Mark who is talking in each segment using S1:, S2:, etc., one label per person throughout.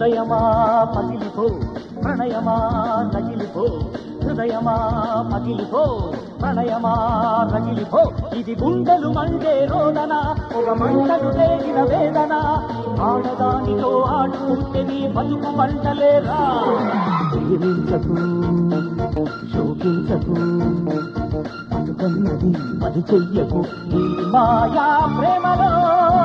S1: హృదయమా పగిలిపో ప్రణయమా రగిలిపో హృదయమా పగిలిపో ప్రణయమా రగిలిపో ఇది గుండెలు మండే రోదన ఒక మంటలు రేగిన వేదన ఆడదానితో ఆడుకుంటే నీ బతుకు మంటలేరా ప్రేమించకు శోకించకు బతుకన్నది పది చెయ్యకు ఈ మాయా ప్రేమలో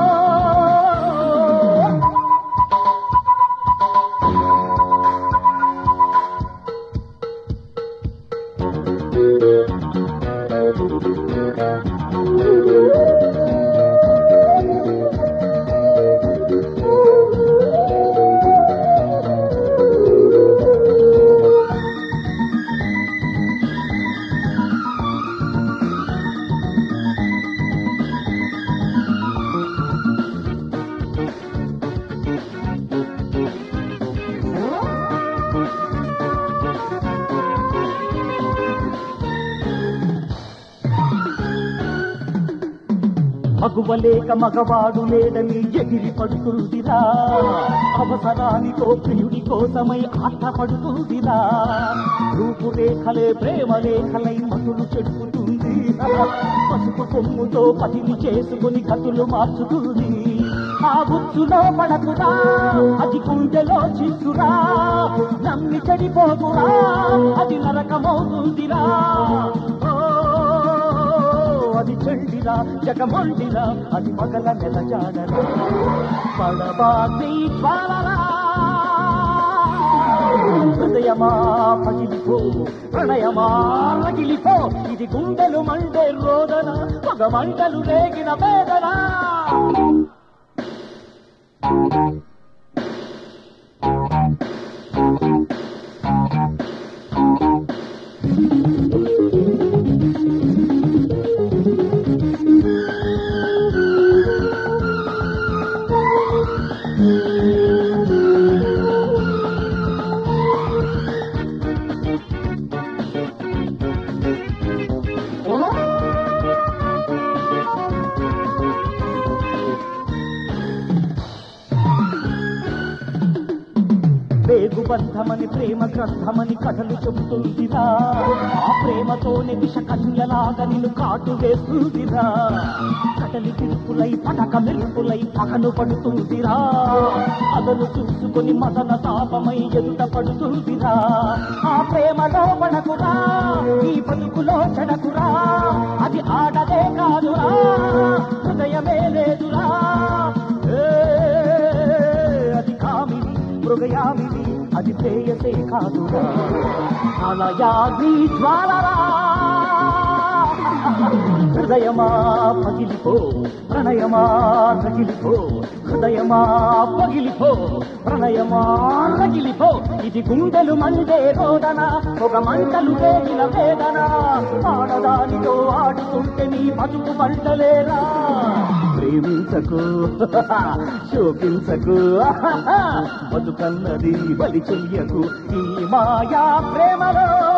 S1: మగువలేక మగవాడు లేడని ఎగిరి పడుతుందిరా అవసరానికో ప్రియుడి కోసమై ఆటపడుతుందిరా రూపురేఖలే ప్రేమ రేఖలై మతులు చెడుపుతుంది పసుపు కొమ్ముతో పతిని చేసుకుని కతులు మార్చుతుంది ఆ బుచ్చులో పడకురా అది గుండెలో చిచ్చురా నమ్మి చెడిపోకురా అది నరకమవుతుందిరా ఓ అది చెండిరా జగమొండిరా అది పగల నెల జాడరా పడబాగ్ని జ్వాలరా హృదయమా పగిలిపో ప్రణయమా రగిలిపో ఇది గుండెలు మండే రోదన పగ మంటలు రేగిన వేదన వేగుబంధమని ప్రేమ గ్రంథమని కథలు చెబుతుందిరా ఆ ప్రేమతోనే విష కన్యలాగా నిన్ను కాటు వేస్తుందిరా కటలి తిరుపులై పటక మెరుపులై పగలు పడుతుందిరా అదను చూసుకొని మదన తాపమై ఎదుట పడుతుందిరా ఆ ప్రేమలో పడకురా ఈ బతుకులో చెడకురా అది ఆడదే కాదురా హృదయమే లేదురా ఏ, అది కామిని మృగయామిని అది ప్రేయసే కాదురా అలయాగ్ని జ్వాలరా హృదయమా పగిలిపో ప్రణయమా రగిలిపో హృదయమా పగిలిపో ప్రణయమా రగిలిపో ఇది గుండెలు మండే రోదన ఒక మంటలు రేగిన వేదన ఆడదానితో ఆడుతుంటే నీ బతుకు మంటలేరా ప్రేమించకు శోకించకు బతుకన్నది బలి చెయ్యకు ఈ మాయా ప్రేమలో